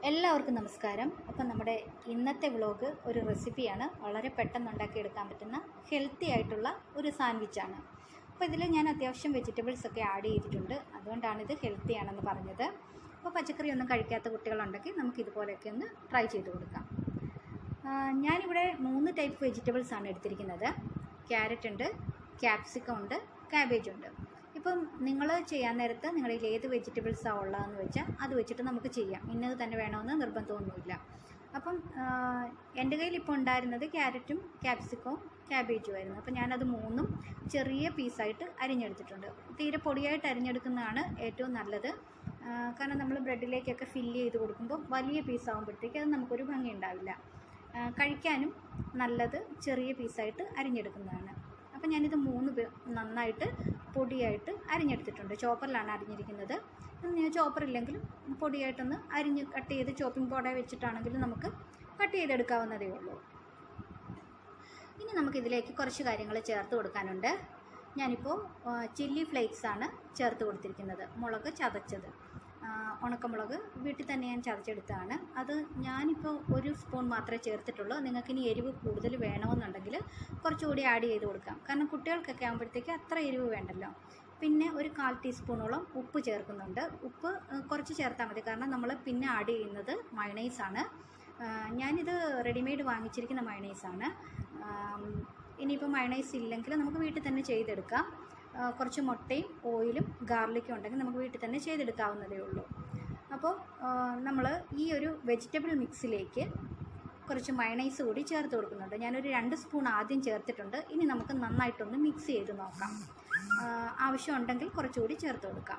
എല്ലാവർക്കും നമസ്കാരം അപ്പം നമ്മുടെ ഇന്നത്തെ വ്ലോഗ് ഒരു റെസിപ്പിയാണ് വളരെ പെട്ടെന്ന് ഉണ്ടാക്കിയെടുക്കാൻ പറ്റുന്ന ഹെൽത്തി ആയിട്ടുള്ള ഒരു സാൻഡ്വിച്ചാണ് അപ്പോൾ ഇതിൽ ഞാൻ അത്യാവശ്യം വെജിറ്റബിൾസ് ഒക്കെ ആഡ് ചെയ്തിട്ടുണ്ട് അതുകൊണ്ടാണ് ഇത് ഹെൽത്തി ആണെന്ന് പറഞ്ഞത് അപ്പോൾ പച്ചക്കറി ഒന്നും കഴിക്കാത്ത കുട്ടികളുണ്ടെങ്കിൽ നമുക്ക് ഇതുപോലെയൊക്കെ ഒന്ന് ട്രൈ ചെയ്ത് കൊടുക്കാം ആ, ഞാനിവിടെ മൂന്ന് ടൈപ്പ് വെജിറ്റബിൾസ് ആണ് എടുത്തിരിക്കുന്നത് ക്യാരറ്റ് ഉണ്ട് ക്യാപ്സിക്കം ഉണ്ട് ക്യാബേജ് ഉണ്ട് ഇപ്പം നിങ്ങൾ ചെയ്യാൻ നേരത്ത് നിങ്ങളുടെ കയ്യിൽ ഏത് വെജിറ്റബിൾസാണ് ഉള്ളതെന്ന് വെച്ചാൽ അത് വെച്ചിട്ട് നമുക്ക് ചെയ്യാം ഇന്നത് തന്നെ വേണമെന്ന് നിർബന്ധമൊന്നുമില്ല അപ്പം ആ, എൻ്റെ കയ്യിൽ ഇപ്പോൾ ഉണ്ടായിരുന്നത് ക്യാരറ്റും ക്യാപ്സിക്കവും ക്യാബേജും ആയിരുന്നു അപ്പം ഞാനത് മൂന്നും ചെറിയ പീസായിട്ട് അരിഞ്ഞെടുത്തിട്ടുണ്ട് തീരെ പൊടിയായിട്ട് അരിഞ്ഞെടുക്കുന്നതാണ് ഏറ്റവും നല്ലത് ആ, കാരണം നമ്മൾ ബ്രെഡിലേക്കൊക്കെ ഫില്ല് ചെയ്ത് കൊടുക്കുമ്പോൾ വലിയ പീസ് ആകുമ്പോഴത്തേക്ക് അത് നമുക്കൊരു ഭംഗി ഉണ്ടാവില്ല ആ, കഴിക്കാനും നല്ലത് ചെറിയ പീസായിട്ട് അരിഞ്ഞെടുക്കുന്നതാണ് അപ്പം ഞാനിത് മൂന്ന് പേ- നന്നായിട്ട് പൊടിയായിട്ട് അരിഞ്ഞെടുത്തിട്ടുണ്ട് ചോപ്പറിലാണ് അരിഞ്ഞിരിക്കുന്നത് ഞാൻ ചോപ്പർ ഇല്ലെങ്കിലും പൊടിയായിട്ടൊന്ന് അരിഞ്ഞ് കട്ട് ചെയ്ത് ചോപ്പിംഗ് ബോർഡെ വെച്ചിട്ടാണെങ്കിലും നമുക്ക് കട്ട് ചെയ്തെടുക്കാവുന്നതേ ഉള്ളൂ ഇനി നമുക്കിതിലേക്ക് കുറച്ച് കാര്യങ്ങൾ ചേർത്ത് കൊടുക്കാനുണ്ട് ഞാനിപ്പോൾ ചില്ലി ഫ്ലേക്സ് ആണ് ചേർത്ത് കൊടുത്തിരിക്കുന്നത് മുളക് ചതച്ചത് ആ, ഉണക്കമുളക് വീട്ടിൽ തന്നെ ഞാൻ ചതച്ചെടുത്തതാണ് അത് ഞാനിപ്പോൾ ഒരു സ്പൂൺ മാത്രമേ ചേർത്തിട്ടുള്ളൂ നിങ്ങൾക്ക് ഇനി എരിവ് കൂടുതൽ വേണമെന്നുണ്ടെങ്കിൽ കുറച്ചുകൂടി ആഡ് ചെയ്ത് കൊടുക്കാം കാരണം കുട്ടികൾക്കൊക്കെ ആകുമ്പോഴത്തേക്ക് അത്ര എരിവ് വേണ്ടല്ലോ പിന്നെ ഒരു കാൽ ടീസ്പൂണോളം ഉപ്പ് ചേർക്കുന്നുണ്ട് ഉപ്പ് ആ, കുറച്ച് ചേർത്താൽ മതി കാരണം നമ്മൾ പിന്നെ ആഡ് ചെയ്യുന്നത് മയണൈസാണ് ഞാനിത് റെഡിമെയ്ഡ് വാങ്ങിച്ചിരിക്കുന്ന മയണൈസാണ് ഇനിയിപ്പോൾ മയണൈസ് ഇല്ലെങ്കിൽ നമുക്ക് വീട്ടിൽ തന്നെ ചെയ്തെടുക്കാം ആ, കുറച്ച് മുട്ടയും ഓയിലും ഗാർലിക്കും ഉണ്ടെങ്കിൽ നമുക്ക് വീട്ടിൽ തന്നെ ചെയ്തെടുക്കാവുന്നതേ ഉള്ളൂ അപ്പോൾ നമ്മൾ ഈ ഒരു വെജിറ്റബിൾ മിക്സിലേക്ക് കുറച്ച് മയണൈസ് കൂടി ചേർത്ത് കൊടുക്കുന്നുണ്ട് ഞാനൊരു രണ്ട് സ്പൂൺ ആദ്യം ചേർത്തിട്ടുണ്ട് ഇനി നമുക്ക് നന്നായിട്ടൊന്ന് മിക്സ് ചെയ്ത് നോക്കാം ആ, ആവശ്യമുണ്ടെങ്കിൽ കുറച്ചുകൂടി ചേർത്ത് കൊടുക്കാം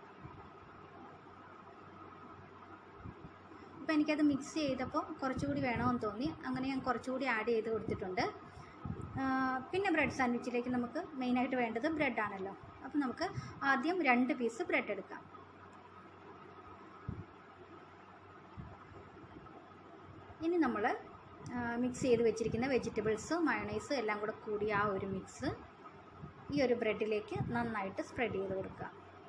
അപ്പോൾ എനിക്കത് മിക്സ് ചെയ്തപ്പോൾ കുറച്ചുകൂടി വേണമെന്ന് തോന്നി അങ്ങനെ ഞാൻ കുറച്ചുകൂടി ആഡ് ചെയ്ത് കൊടുത്തിട്ടുണ്ട് ആ, പിന്നെ ബ്രെഡ് സാൻഡ്വിച്ചിലേക്ക് നമുക്ക് മെയിനായിട്ട് വേണ്ടത് ബ്രെഡാണല്ലോ അപ്പോൾ നമുക്ക് ആദ്യം രണ്ട് പീസ് ബ്രെഡ് എടുക്കാം ഇനി നമ്മൾ മിക്സ് ചെയ്ത് വെച്ചിരിക്കുന്ന വെജിറ്റബിൾസ് മയണൈസ് എല്ലാം കൂടെ കൂടി ആ ഒരു മിക്സ് ഈ ഒരു ബ്രെഡിലേക്ക് നന്നായിട്ട് സ്പ്രെഡ് ചെയ്ത് കൊടുക്കുക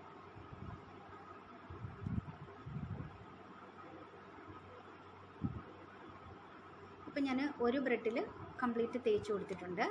അപ്പം ഞാൻ ഒരു ബ്രെഡിൽ കംപ്ലീറ്റ് തേച്ച് കൊടുത്തിട്ടുണ്ട്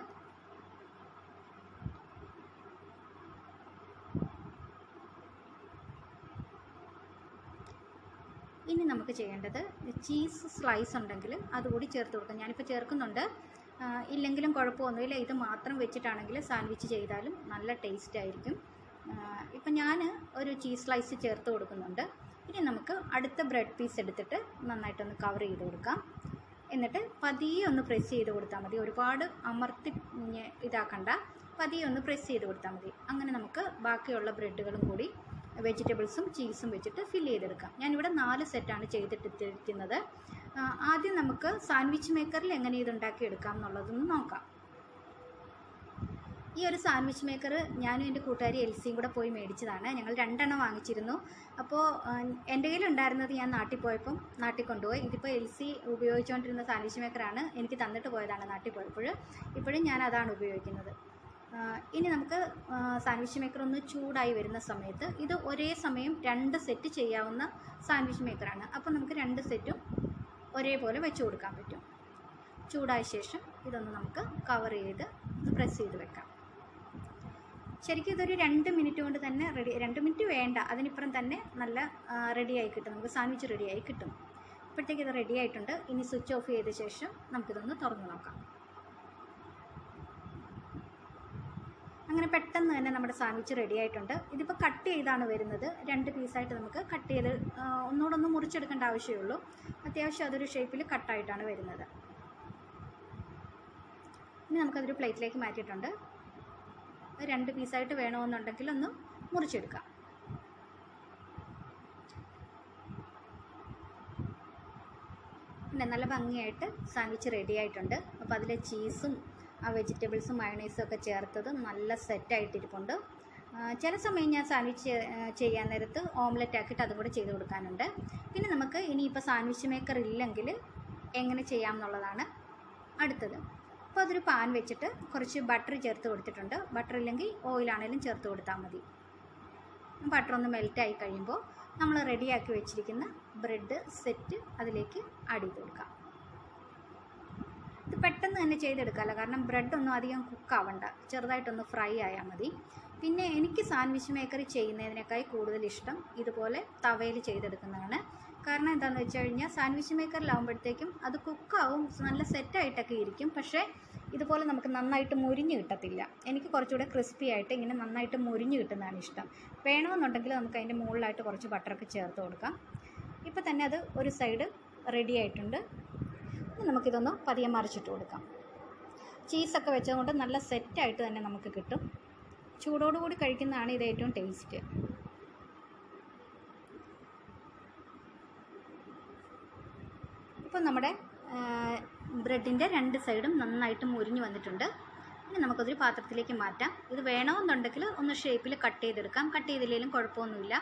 ഇനി നമുക്ക് ചെയ്യേണ്ടത് ചീസ് സ്ലൈസ് ഉണ്ടെങ്കിൽ അതുകൂടി ചേർത്ത് കൊടുക്കാം ഞാനിപ്പോൾ ചേർക്കുന്നുണ്ട് ആ, ഇല്ലെങ്കിലും കുഴപ്പമൊന്നുമില്ല ഇത് മാത്രം വെച്ചിട്ടാണെങ്കിൽ സാൻഡ്വിച്ച് ചെയ്താലും നല്ല ടേസ്റ്റ് ആയിരിക്കും ഇപ്പം ഞാൻ ഒരു ചീസ് സ്ലൈസ് ചേർത്ത് കൊടുക്കുന്നുണ്ട് ഇനി നമുക്ക് അടുത്ത ബ്രെഡ് പീസ് എടുത്തിട്ട് നന്നായിട്ടൊന്ന് കവർ ചെയ്ത് കൊടുക്കാം എന്നിട്ട് പതിയെ ഒന്ന് പ്രസ് ചെയ്ത് കൊടുത്താൽ മതി ഒരുപാട് അമർത്തി ഞെ- ഇതാക്കണ്ട പതിയെ ഒന്ന് പ്രസ് ചെയ്ത് കൊടുത്താൽ മതി അങ്ങനെ നമുക്ക് ബാക്കിയുള്ള ബ്രെഡുകളും കൂടി വെജിറ്റബിൾസും ചീസും വെച്ചിട്ട് ഫില്ല് ചെയ്തെടുക്കാം ഞാനിവിടെ നാല് സെറ്റാണ് ചെയ്തിട്ടിരിക്കുന്നത് ആ, ആദ്യം നമുക്ക് സാൻഡ്വിച്ച് മേക്കറിൽ എങ്ങനെ ഇത് ഉണ്ടാക്കിയെടുക്കാം എന്നുള്ളതൊന്ന് നോക്കാം ഈ ഒരു സാൻഡ്വിച്ച് മേക്കർ ഞാനും എൻ്റെ കൂട്ടുകാരി എൽസിയും കൂടെ പോയി മേടിച്ചതാണ് ഞങ്ങൾ രണ്ടെണ്ണം വാങ്ങിച്ചിരുന്നു അപ്പോൾ എൻ്റെ കയ്യിലുണ്ടായിരുന്നത് ഞാൻ നാട്ടിൽ പോയപ്പം നാട്ടിൽ കൊണ്ടുപോയി ഇതിപ്പോൾ എൽസി ഉപയോഗിച്ചുകൊണ്ടിരുന്ന സാൻഡ്വിച്ച് മേക്കറാണ് എനിക്ക് തന്നിട്ട് പോയതാണ് നാട്ടിൽ പോയപ്പോൾ ഇപ്പോഴും ഞാൻ അതാണ് ഉപയോഗിക്കുന്നത് ആ, ഇനി നമുക്ക് ആ, സാൻഡ്വിച്ച് മേക്കർ ഒന്ന് ചൂടായി വരുന്ന സമയത്ത് ഇത് ഒരേ സമയം രണ്ട് സെറ്റ് ചെയ്യാവുന്ന സാൻഡ്വിച്ച് മേക്കറാണ് അപ്പോൾ നമുക്ക് രണ്ട് സെറ്റും ഒരേപോലെ വെച്ച് കൊടുക്കാൻ പറ്റും ചൂടായ ശേഷം ഇതൊന്ന് നമുക്ക് കവർ ചെയ്ത് പ്രസ് ചെയ്ത് വെക്കാം ശരിക്കും ഇതൊരു രണ്ട് മിനിറ്റ് കൊണ്ട് തന്നെ റെഡി രണ്ട് മിനിറ്റ് വേണ്ട അതിനിപ്പുറം തന്നെ നല്ല റെഡിയായി കിട്ടും നമുക്ക് സാൻഡ്വിച്ച് റെഡിയായി കിട്ടും ഇപ്പോഴത്തേക്ക് ഇത് റെഡി ആയിട്ടുണ്ട് ഇനി സ്വിച്ച് ഓഫ് ചെയ്ത ശേഷം നമുക്കിതൊന്ന് തുറന്ന് നോക്കാം അങ്ങനെ പെട്ടെന്ന് തന്നെ നമ്മുടെ സാൻഡ്വിച്ച് റെഡി ആയിട്ടുണ്ട് ഇതിപ്പോൾ കട്ട് ചെയ്താണ് വരുന്നത് രണ്ട് പീസായിട്ട് നമുക്ക് കട്ട് ചെയ്ത് ആ, ഒന്നുകൂടെ ഒന്ന് മുറിച്ചെടുക്കേണ്ട ആവശ്യമുള്ളൂ അത്യാവശ്യം അതൊരു ഷേപ്പിൽ കട്ടായിട്ടാണ് വരുന്നത് ഇനി നമുക്കതൊരു പ്ലേറ്റിലേക്ക് മാറ്റിയിട്ടുണ്ട് അത് രണ്ട് പീസായിട്ട് വേണമെന്നുണ്ടെങ്കിൽ ഒന്ന് മുറിച്ചെടുക്കാം പിന്നെ നല്ല ഭംഗിയായിട്ട് സാൻഡ്വിച്ച് റെഡി ആയിട്ടുണ്ട് അപ്പോൾ അതിലെ ചീസും ആ വെജിറ്റബിൾസും മയണൈസും ഒക്കെ ചേർത്തത് നല്ല സെറ്റായിട്ടിരിപ്പുണ്ട് ചില സമയം ഞാൻ സാൻഡ്വിച്ച് ചെയ്യാൻ നേരത്ത് ഓംലെറ്റ് ആക്കിയിട്ട് അതും കൂടെ ചെയ്ത് കൊടുക്കാനുണ്ട് പിന്നെ നമുക്ക് ഇനിയിപ്പോൾ സാൻഡ്വിച്ച് മേക്കർ ഇല്ലെങ്കിൽ എങ്ങനെ ചെയ്യാം എന്നുള്ളതാണ് അടുത്തത് അപ്പോൾ അതൊരു പാൻ വെച്ചിട്ട് കുറച്ച് ബട്ടർ ചേർത്ത് കൊടുത്തിട്ടുണ്ട് ബട്ടർ ഇല്ലെങ്കിൽ ഓയിലാണേലും ചേർത്ത് കൊടുത്താൽ മതി ബട്ടർ ഒന്ന് മെൽറ്റായി കഴിയുമ്പോൾ നമ്മൾ റെഡിയാക്കി വെച്ചിരിക്കുന്ന ബ്രെഡ് സെറ്റ് അതിലേക്ക് ആഡ് ചെയ്ത് കൊടുക്കാം ഇത് പെട്ടെന്ന് തന്നെ ചെയ്തെടുക്കാമല്ലോ കാരണം ബ്രെഡ് ഒന്നും അധികം കുക്കാവണ്ട ചെറുതായിട്ടൊന്ന് ഫ്രൈ ആയാൽ മതി പിന്നെ എനിക്ക് സാൻഡ്വിച്ച് മേക്കറി ചെയ്യുന്നതിനേക്കാൾ കൂടുതൽ ഇഷ്ടം ഇതുപോലെ തവയിൽ ചെയ്തെടുക്കുന്നതാണ് കാരണം എന്താണെന്ന് വെച്ച് കഴിഞ്ഞാൽ സാൻഡ്വിച്ച് മേക്കറിലാവുമ്പോഴത്തേക്കും അത് കുക്കാവും നല്ല സെറ്റായിട്ടൊക്കെ ഇരിക്കും പക്ഷേ ഇതുപോലെ നമുക്ക് നന്നായിട്ട് മുരിഞ്ഞ് കിട്ടത്തില്ല എനിക്ക് കുറച്ചുകൂടെ ക്രിസ്പി ആയിട്ട് ഇങ്ങനെ നന്നായിട്ട് മുരിഞ്ഞ് കിട്ടുന്നതാണ് ഇഷ്ടം വേണമെന്നുണ്ടെങ്കിൽ നമുക്ക് അതിൻ്റെ മുകളിലായിട്ട് കുറച്ച് ബട്ടറൊക്കെ ചേർത്ത് കൊടുക്കാം ഇപ്പോൾ തന്നെ അത് ഒരു സൈഡ് റെഡി ആയിട്ടുണ്ട് ഇനി നമുക്കിതൊന്ന് പതിയെ മറിച്ചിട്ട് കൊടുക്കാം ചീസൊക്കെ വെച്ചതുകൊണ്ട് നല്ല സെറ്റായിട്ട് തന്നെ നമുക്ക് കിട്ടും ചൂടോടുകൂടി കഴിക്കുന്നതാണ് ഇത് ഏറ്റവും ടേസ്റ്റ് ഇപ്പം നമ്മുടെ ബ്രെഡിൻ്റെ രണ്ട് സൈഡും നന്നായിട്ട് മുരിഞ്ഞ് വന്നിട്ടുണ്ട് ഇനി നമുക്കതൊരു പാത്രത്തിലേക്ക് മാറ്റാം ഇത് വേണമെന്നുണ്ടെങ്കിൽ ഒന്ന് ഷേപ്പിൽ കട്ട് ചെയ്തെടുക്കാം കട്ട് ചെയ്തില്ലെങ്കിലും കുഴപ്പമൊന്നുമില്ല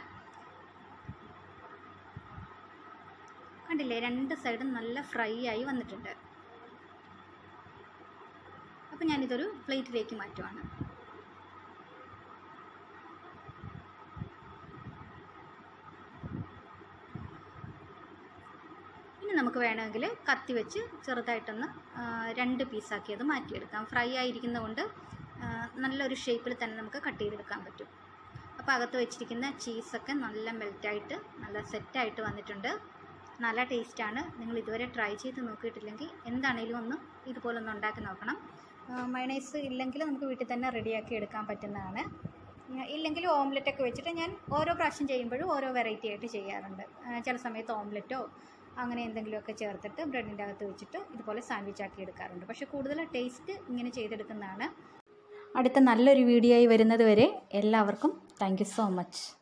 കണ്ടില്ലേ രണ്ട് സൈഡും നല്ല ഫ്രൈ ആയി വന്നിട്ടുണ്ട് അപ്പം ഞാനിതൊരു പ്ലേറ്റിലേക്ക് മാറ്റുവാണ് ഇനി നമുക്ക് വേണമെങ്കിൽ കത്തി വെച്ച് ചെറുതായിട്ടൊന്ന് ആ, രണ്ട് പീസാക്കി അത് മാറ്റിയെടുക്കാം ഫ്രൈ ആയിരിക്കുന്നതുകൊണ്ട് ആ, നല്ലൊരു ഷേപ്പിൽ തന്നെ നമുക്ക് കട്ട് ചെയ്തെടുക്കാൻ പറ്റും അപ്പോൾ അകത്ത് വെച്ചിരിക്കുന്ന ചീസൊക്കെ നല്ല മെൽറ്റായിട്ട് നല്ല സെറ്റായിട്ട് വന്നിട്ടുണ്ട് നല്ല ടേസ്റ്റാണ് നിങ്ങൾ ഇതുവരെ ട്രൈ ചെയ്ത് നോക്കിയിട്ടില്ലെങ്കിൽ എന്താണേലും ഒന്ന് ഇതുപോലെ ഒന്ന് ഉണ്ടാക്കി നോക്കണം മയണൈസ് ഇല്ലെങ്കിൽ നമുക്ക് വീട്ടിൽ തന്നെ റെഡിയാക്കി എടുക്കാൻ പറ്റുന്നതാണ് ഉം, ഇല്ലെങ്കിൽ ഓംലെറ്റൊക്കെ വെച്ചിട്ട് ഞാൻ ഓരോ പ്രാവശ്യം ചെയ്യുമ്പോഴും ഓരോ വെറൈറ്റി ആയിട്ട് ചെയ്യാറുണ്ട് ആ, ചില സമയത്ത് ഓംലെറ്റോ അങ്ങനെ എന്തെങ്കിലുമൊക്കെ ചേർത്തിട്ട് ബ്രെഡിൻ്റെ അകത്ത് വെച്ചിട്ട് ഇതുപോലെ സാൻഡ്വിച്ച് ആക്കി എടുക്കാറുണ്ട് പക്ഷേ കൂടുതൽ ടേസ്റ്റ് ഇങ്ങനെ ചെയ്തെടുക്കുന്നതാണ് അടുത്ത നല്ലൊരു വീഡിയോ ആയി വരുന്നത് വരെ എല്ലാവർക്കും താങ്ക് സോ മച്ച്